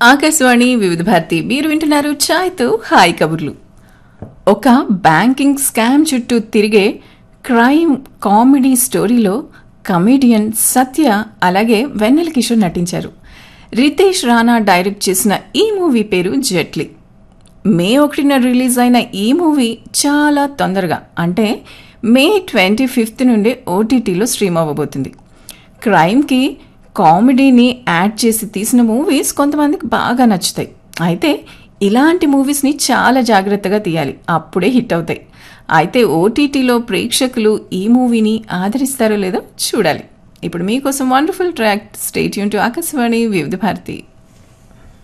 ఆకాశవాణి వివిధ భారతి మీరు వింటున్నారు ఛాయ్తో హాయ్ కబుర్లు ఒక బ్యాంకింగ్ స్కామ్ చుట్టూ తిరిగే క్రైమ్ కామెడీ స్టోరీలో కమేడియన్ సత్య అలాగే వెన్నెల కిషోర్ నటించారు రితేష్ రాణా డైరెక్ట్ చేసిన ఈ మూవీ పేరు జెట్లీ మే ఒకటిన రిలీజ్ అయిన ఈ మూవీ చాలా తొందరగా అంటే మే ట్వంటీ ఫిఫ్త్ నుండి ఓటీటీలో స్ట్రీమ్ అవ్వబోతుంది క్రైమ్కి కామెడీని యాడ్ చేసి తీసిన మూవీస్ కొంతమందికి బాగా నచ్చుతాయి అయితే ఇలాంటి మూవీస్ని చాలా జాగ్రత్తగా తీయాలి అప్పుడే హిట్ అవుతాయి అయితే ఓటీటీలో ప్రేక్షకులు ఈ మూవీని ఆదరిస్తారో లేదో చూడాలి ఇప్పుడు మీకోసం వండర్ఫుల్ ట్రాక్ స్టేట్ యూన్ టు ఆకాశవాణి వివిధ భారతి